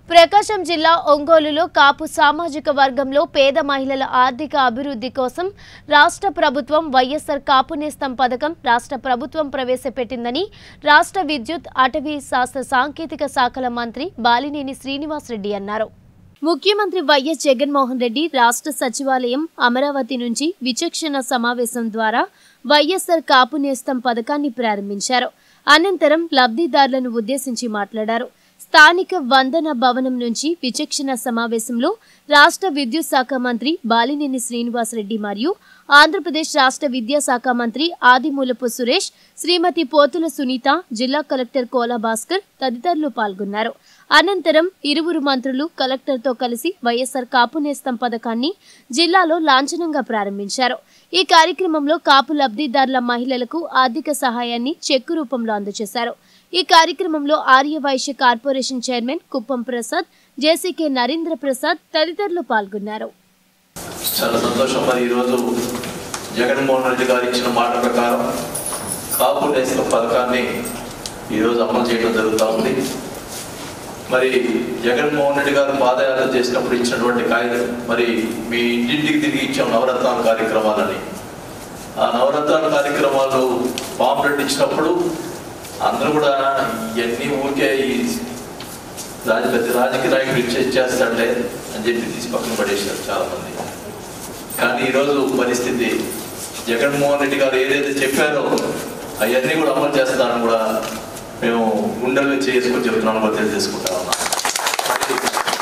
ప్రకాశం జిల్లా ఒంగోలులో కాపు సామాజిక వర్గంలో పేద మహిళల ఆర్థిక అభివృద్ధి కోసం రాష్ట్ర ప్రభుత్వం వైఎస్ఆర్ కాపు నేస్తం పథకం రాష్ట్ర ప్రభుత్వం ప్రవేశపెట్టిందని రాష్ట్ర విద్యుత్ అటవీ శాస్త్ర సాంకేతిక శాఖల మంత్రి బాలినేని శ్రీనివాసరెడ్డి అన్నారు ముఖ్యమంత్రి వైఎస్ జగన్మోహన్ రెడ్డి రాష్ట్ర సచివాలయం అమరావతి నుంచి విచక్షణ సమావేశం ద్వారా వైఎస్ఆర్ కాపు నేస్తం పథకాన్ని ప్రారంభించారు అనంతరం లబ్ధిదారులను ఉద్దేశించి మాట్లాడారు స్థానిక వందన భవనం నుంచి విచక్షణ సమావేశంలో రాష్ట్ర విద్యుత్ శాఖ మంత్రి బాలినేని శ్రీనివాసరెడ్డి మరియు ఆంధ్రప్రదేశ్ రాష్ట్ర విద్యాశాఖ మంత్రి ఆదిమూలపు సురేష్ శ్రీమతి పోతుల సునీత జిల్లా కలెక్టర్ కోలా భాస్కర్ తదితరులు పాల్గొన్నారు అనంతరం ఇరువురు మంత్రులు కలెక్టర్తో కలిసి వైఎస్ఆర్ కాపు నేస్తం పథకాన్ని జిల్లాలో లాంఛనంగా ప్రారంభించారు ఈ కార్యక్రమంలో కాపు లబ్ధిదారుల మహిళలకు ఆర్థిక సహాయాన్ని చెక్కు రూపంలో అందజేశారు ఈ కార్యక్రమంలో ఆర్యవైశ్య కార్పొరేషన్ చైర్మన్ కుప్పం ప్రసాద్ జేసీకే నరేంద్ర ప్రసాద్ తదితరులు పాల్గొన్నారు చాలా సంతోషం మరి ఈరోజు జగన్మోహన్ రెడ్డి గారు ఇచ్చిన మాట ప్రకారం కాపు నేస్తం పథకాన్ని ఈరోజు అమలు చేయడం జరుగుతూ ఉంది మరి జగన్మోహన్ రెడ్డి గారు పాదయాత్ర చేసినప్పుడు ఇచ్చినటువంటి కాగితం మరి మీ ఇంటింటికి తిరిగి ఇచ్చాం నవరత్నాల కార్యక్రమాలని ఆ నవరత్నాల కార్యక్రమాలు పాంప్లెట్ ఇచ్చినప్పుడు అందరూ కూడా ఇవన్నీ ఊరికే ఈ రాజ పెద్ద రాజకీయ నాయకుడు ఇచ్చే చేస్తాడులే అని చెప్పి తీసి పక్కన పడేశారు చాలా మంది కానీ ఈరోజు పరిస్థితి జగన్మోహన్ రెడ్డి గారు ఏదైతే చెప్పారో అవన్నీ కూడా అమలు చేస్తారని కూడా మేము గుండెలు చేసుకొని చెప్తున్నాను కూడా తెలియజేసుకుంటా ఉన్నాం మరి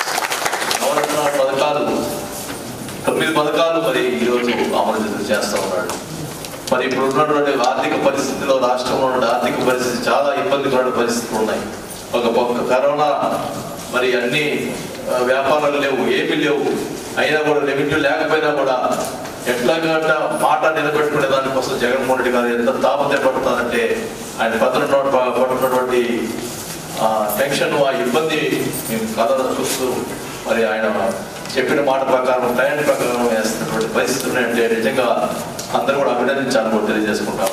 నవరత్నాల పథకాలు తొమ్మిది పథకాలు మరి ఈరోజు అమలు చేస్తూ ఉన్నాడు మరి ఇప్పుడు ఉన్నటువంటి ఆర్థిక పరిస్థితిలో రాష్ట్రంలో ఉన్న ఆర్థిక పరిస్థితి చాలా ఇబ్బందికరమైన పరిస్థితులు ఉన్నాయి ఒక పక్క కరోనా మరి అన్ని ఆ, వ్యాపారాలు లేవు ఏమీ లేవు అయినా కూడా రెవెన్యూ లేకపోయినా కూడా ఎట్లాగంట మాట నిలబెట్టుకునే దానికోసం జగన్మోహన్ రెడ్డి గారు ఎంత తాపత్రయపడుతున్నారంటే ఆయన పత్రం పడుతున్నటువంటి ఆ టెన్షన్ ఆ ఇబ్బంది మేము కథలో చూస్తూ మరి ఆయన చెప్పిన మాట ప్రకారం టైం ప్రకారం వేస్తున్నటువంటి పరిస్థితులు ఉన్నాయంటే నిజంగా అందరూ కూడా అభినందించాలని కూడా తెలియజేసుకుంటాం